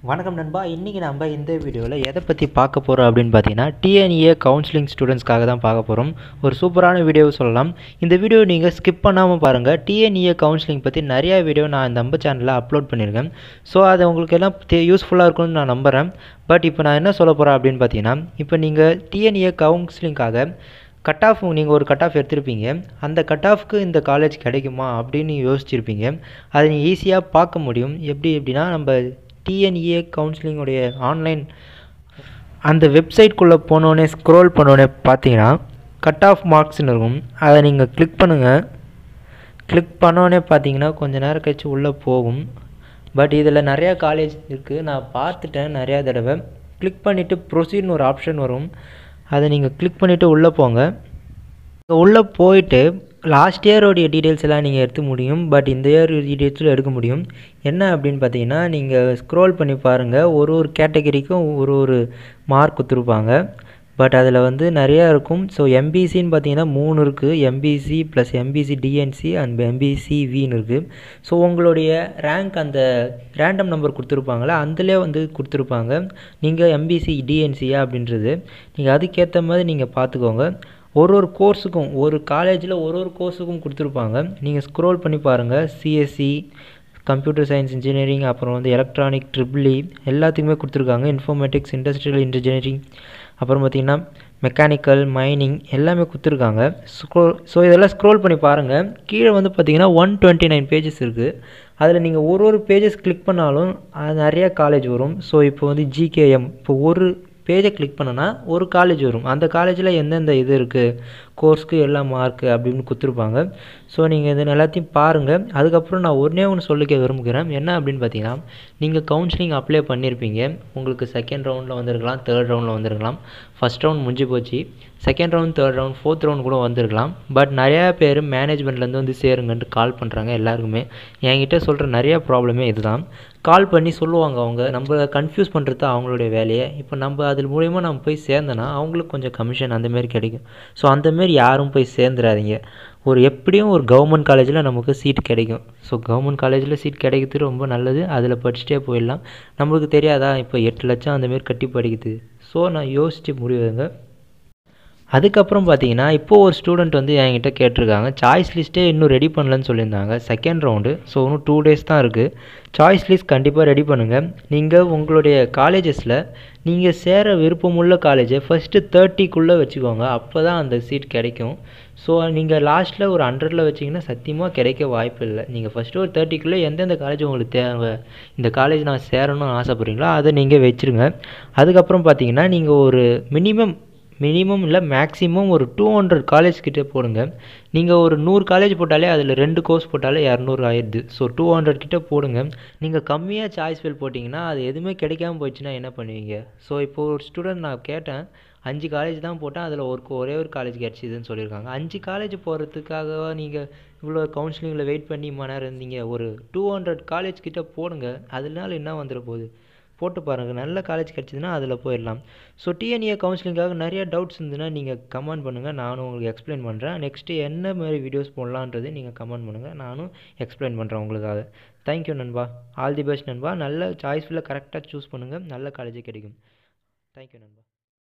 வணக்கம் நண்பா இன்றைக்கி நம்ம இந்த வீடியோவில் எதை பற்றி பார்க்க போகிறோம் அப்படின்னு பார்த்தீங்கன்னா டிஎன்ஏ கவுன்சிலிங் ஸ்டூடெண்ட்ஸ்க்காக தான் பார்க்க போகிறோம் ஒரு சூப்பரான வீடியோ சொல்லலாம் இந்த வீடியோ நீங்கள் ஸ்கிப் பண்ணாமல் பாருங்கள் டிஎன்ஏ கவுன்சிலிங் பற்றி நிறையா வீடியோ நான் நம்ம சேனலில் அப்லோட் பண்ணியிருக்கேன் ஸோ அது உங்களுக்கு எல்லாம் யூஸ்ஃபுல்லாக இருக்கும்னு நான் நம்புகிறேன் பட் இப்போ நான் என்ன சொல்ல போகிறேன் அப்படின்னு பார்த்தீங்கன்னா இப்போ நீங்கள் டிஎன்ஏ கவுன்சிலிங்காக கட் ஆஃப் நீங்கள் ஒரு கட் ஆஃப் எடுத்திருப்பீங்க அந்த கட் ஆஃப்க்கு இந்த காலேஜ் கிடைக்குமா அப்படின்னு யோசிச்சிருப்பீங்க அதை நீங்கள் ஈஸியாக பார்க்க முடியும் எப்படி எப்படின்னா நம்ம டிஎன்இஏ கவுன்சிலிங்குடைய ஆன்லைன் அந்த வெப்சைட்குள்ளே போனோடனே ஸ்க்ரோல் பண்ணோடனே பார்த்தீங்கன்னா கட் ஆஃப் மார்க்ஸ்னு இருக்கும் அதை நீங்கள் கிளிக் பண்ணுங்கள் கிளிக் பண்ணோடனே பார்த்தீங்கன்னா கொஞ்சம் நேரம் கழிச்சு உள்ளே போகும் பட் இதில் நிறையா காலேஜ் இருக்குது நான் பார்த்துட்டேன் நிறையா தடவை கிளிக் பண்ணிவிட்டு ப்ரொசீட்னு ஒரு ஆப்ஷன் வரும் அதை நீங்கள் கிளிக் பண்ணிவிட்டு உள்ளே போங்க உள்ளே போயிட்டு லாஸ்ட் இயரோடைய டீட்டெயில்ஸ் எல்லாம் நீங்கள் எடுத்து முடியும் பட் இந்த இயர் டீட்டெயில்ஸில் எடுக்க முடியும் என்ன அப்படின்னு பார்த்தீங்கன்னா நீங்கள் ஸ்க்ரோல் பண்ணி பாருங்கள் ஒரு ஒரு கேட்டகரிக்கும் ஒரு ஒரு மார்க் கொடுத்துருப்பாங்க பட் அதில் வந்து நிறையா இருக்கும் ஸோ எம்பிசின்னு பார்த்தீங்கன்னா மூணு இருக்குது MBC plus MBC DNC and MBC வின்னு இருக்குது ஸோ உங்களுடைய ரேங்க் அந்த ரேண்டம் நம்பர் கொடுத்துருப்பாங்களே அதிலே வந்து கொடுத்துருப்பாங்க நீங்கள் எம்பிசி டிஎன்சியா அப்படின்றது நீங்கள் அதுக்கேற்ற மாதிரி நீங்கள் பார்த்துக்கோங்க ஒரு ஒரு கோர்ஸுக்கும் ஒரு காலேஜில் ஒரு ஒரு கோர்ஸுக்கும் கொடுத்துருப்பாங்க நீங்கள் ஸ்க்ரோல் பண்ணி பாருங்கள் சிஎஸ்சி கம்ப்யூட்டர் சயின்ஸ் இன்ஜினியரிங் அப்புறம் வந்து எலக்ட்ரானிக் ட்ரிபிள்இ எல்லாத்துக்குமே கொடுத்துருக்காங்க இன்ஃபர்மேட்டிக்ஸ் இண்டஸ்ட்ரியல் இன்ஜினியரிங் அப்புறம் பார்த்திங்கன்னா மெக்கானிக்கல் மைனிங் எல்லாமே கொடுத்துருக்காங்க ஸ்க்ரோல் ஸோ இதெல்லாம் ஸ்க்ரோல் பண்ணி பாருங்கள் கீழே வந்து பார்த்திங்கன்னா ஒன் டுவெண்ட்டி நைன் பேஜஸ் இருக்குது அதில் நீங்கள் ஒரு ஒரு பேஜஸ் கிளிக் பண்ணாலும் அது நிறையா காலேஜ் வரும் ஸோ இப்போ வந்து ஜிகேஎம் இப்போ ஒரு பேஜை கிளிக் பண்ணனா ஒரு காலேஜ் வரும் அந்த காலேஜில் எந்தெந்த இது இருக்குது கோர்ஸ்க்கு எல்லா மார்க்கு அப்படின்னு கொடுத்துருப்பாங்க ஸோ நீங்கள் இது எல்லாத்தையும் பாருங்கள் அதுக்கப்புறம் நான் ஒன்றே ஒன்று சொல்லிக்க விரும்புகிறேன் என்ன அப்படின்னு பார்த்தீங்கன்னா நீங்கள் கவுன்சிலிங் அப்ளை பண்ணியிருப்பீங்க உங்களுக்கு செகண்ட் ரவுண்டில் வந்திருக்கலாம் தேர்ட் ரவுண்டில் வந்திருக்கலாம் ஃபஸ்ட் ரவுண்ட் முடிஞ்சு போச்சு second round third round fourth round கூட வந்திருக்கலாம் பட் நிறையா பேர் மேனேஜ்மெண்ட்லேருந்து வந்து சேருங்கன்ட்டு கால் பண்ணுறாங்க எல்லாருக்குமே என்கிட்ட சொல்கிற நிறையா ப்ராப்ளமே இதுதான் கால் பண்ணி சொல்லுவாங்க அவங்க நம்ம கன்ஃபியூஸ் பண்ணுறது அவங்களுடைய வேலையை இப்போ நம்ம அது மூலிமா நம்ம போய் சேர்ந்தோன்னா அவங்களுக்கு கொஞ்சம் கமிஷன் அந்தமாரி கிடைக்கும் ஸோ அந்தமாரி யாரும் போய் சேர்ந்துடாதீங்க ஒரு எப்படியும் ஒரு கவர்மெண்ட் காலேஜில் நமக்கு சீட் கிடைக்கும் ஸோ கவர்மெண்ட் காலேஜில் சீட் கிடைக்கிறது ரொம்ப நல்லது அதில் படிச்சுட்டே போயிடலாம் நம்மளுக்கு தெரியாதா இப்போ எட்டு லட்சம் அந்தமாரி கட்டி படிக்குது ஸோ நான் யோசித்து முடிவுங்க அதுக்கப்புறம் பார்த்தீங்கன்னா இப்போது ஒரு ஸ்டூடெண்ட் வந்து என்கிட்ட கேட்டிருக்காங்க சாய்ஸ் லிஸ்ட்டே இன்னும் ரெடி பண்ணலன்னு சொல்லியிருந்தாங்க செகண்ட் ரவுண்டு ஸோ இன்னும் டூ டேஸ் தான் இருக்குது சாய்ஸ் லிஸ்ட் கண்டிப்பாக ரெடி பண்ணுங்கள் நீங்கள் உங்களுடைய காலேஜஸில் நீங்கள் சேர விருப்பமுள்ள காலேஜை ஃபஸ்ட்டு தேர்ட்டிக்குள்ளே வச்சுக்கோங்க அப்போ தான் அந்த சீட் கிடைக்கும் ஸோ நீங்கள் லாஸ்ட்டில் ஒரு ஹண்ட்ரடில் வச்சிங்கன்னா சத்தியமாக கிடைக்க வாய்ப்பு இல்லை நீங்கள் ஃபஸ்ட்டு ஒரு தேர்ட்டிக்குள்ளே எந்தெந்த காலேஜ் உங்களுக்கு தேவை இந்த காலேஜ் நான் சேரணும்னு ஆசைப்பட்றீங்களோ அதை நீங்கள் வச்சுருங்க அதுக்கப்புறம் பார்த்தீங்கன்னா நீங்கள் ஒரு மினிமம் மினிமம் இல்லை மேக்ஸிமம் ஒரு டூ ஹண்ட்ரட் காலேஜ் கிட்டே போடுங்க நீங்கள் ஒரு நூறு காலேஜ் போட்டாலே அதில் ரெண்டு கோர்ஸ் போட்டாலே இரநூறு ஆயிடுது ஸோ டூ ஹண்ட்ரட் கிட்டே போடுங்க நீங்கள் கம்மியாக சாய்ஸ் ஃபில் போட்டிங்கன்னா அது எதுவுமே கிடைக்காம போயிடுச்சுன்னா என்ன பண்ணுவீங்க ஸோ இப்போ ஒரு ஸ்டூடெண்ட் நான் கேட்டேன் அஞ்சு காலேஜ் தான் போட்டேன் அதில் ஒரு ஒரே ஒரு காலேஜ் கிடச்சிதுன்னு சொல்லியிருக்காங்க அஞ்சு காலேஜ் போகிறதுக்காக நீங்கள் இவ்வளோ கவுன்சிலிங்கில் வெயிட் பண்ணி மணி நேரம் இருந்தீங்க ஒரு டூ ஹண்ட்ரட் காலேஜ் கிட்டே போடுங்க அதனால என்ன வந்துட போகுது போட்டு பாருங்கள் நல்ல காலேஜ் கிடச்சிதுன்னா அதில் போயிடலாம் ஸோ டிஎன்ஏ கவுன்சிலிங்காக நிறைய டவுட்ஸ் இருந்ததுன்னா நீங்கள் கமெண்ட் பண்ணுங்கள் நானும் உங்களுக்கு எக்ஸ்பிளைன் பண்ணுறேன் நெக்ஸ்ட்டு என்ன மாதிரி வீடியோஸ் போடலான்றது நீங்கள் கமெண்ட் பண்ணுங்கள் நானும் எக்ஸ்பிளைன் பண்ணுறேன் உங்களுக்காக தேங்க்யூ நண்பா ஆல் தி பெஸ்ட் நண்பா நல்ல சாய்ஸ்ஃபுல்லாக கரெக்டாக சூஸ் பண்ணுங்கள் நல்ல காலேஜே கிடைக்கும் தேங்க்யூ நண்பா